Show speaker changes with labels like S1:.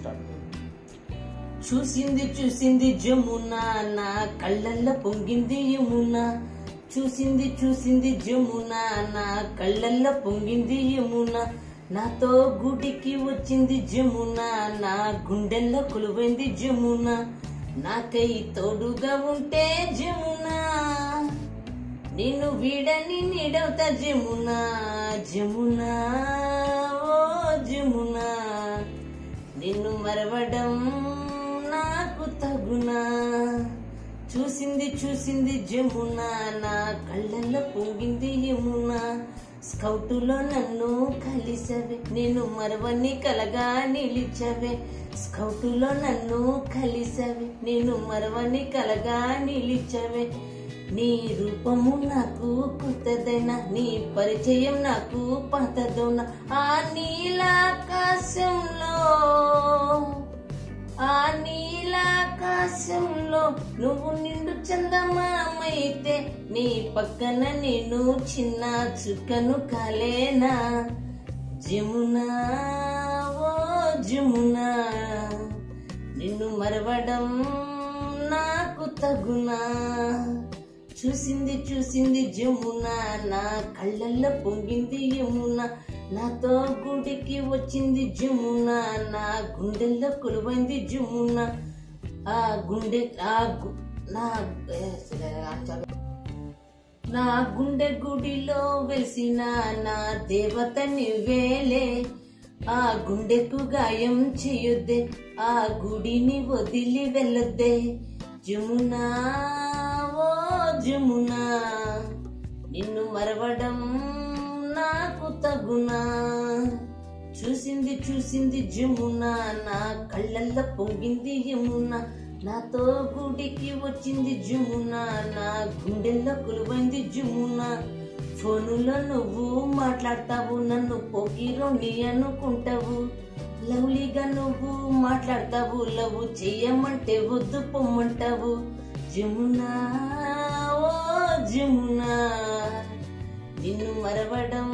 S1: Start
S2: చూసింది చూసింది జమున నా కళ్ళల్లో పొంగింది యమున చూసింది చూసింది జమున నా కళ్ళల్లో పొంగింది యమున నాతో గుడికి వచ్చింది జమున నా గుండెల్లో కొలువైంది జమున నాకై తోడుగా ఉంటే జమున నేను వీడని నీడవుతా జమున జమున ఓ జమున నిన్ను మరవడం నాకు తగునా చూసింది చూసింది జమున నా కళ్ళల్లో పొంగింది యమున స్కౌటులో నన్ను కలిసవే నేను మరవని కలగా నిలిచవే స్కౌటులో నన్ను కలిసవే నేను మరవని కలగా నిలిచవే నీ రూపము నాకు కొత్తదైన నీ పరిచయం నాకు పాతదోన ఆ నీలాకాశంలో ఆ నీలాకాశంలో నువ్వు నిండు చందమామైతే నీ పక్కన నేను చిన్న చుక్కను కాలేనా జమునా ఓ జమునా నిన్ను మరవడం నాకు తగునా చూసింది చూసింది జమున నా కళ్ళల్లో పొంగింది యమున నాతో గుడికి వచ్చింది జమున నా గుండెల్లో కొలువైంది జమున ఆ గుండె ఆ గు- నా ఏ, సరే, చాలు. నా గుండె గుడిలో వెలిసిన నా దేవత నివేలే ఆ గుండెకు గాయం చేయొద్దే ఆ గుడిని వదిలి వెళ్ళొద్దే జమునా ఓ జమునా నిన్ను మరవడం నాకు తగునా చూసింది చూసింది జమున నా కళ్ళల్లో పొంగింది యమున నాతో గుడికి వచ్చింది జమున నా గుండెల్లో కొలువైంది జమున ఫోనులో నువ్వు మాట్లాడతావు నన్ను పోకిరోని అనుకుంటావు లవ్లీగా నువ్వు మాట్లాడతావు లవ్ చెయ్యమంటే వద్దు పొమ్మంటావు జమునా ఓ జమునా నిన్ను మరవడం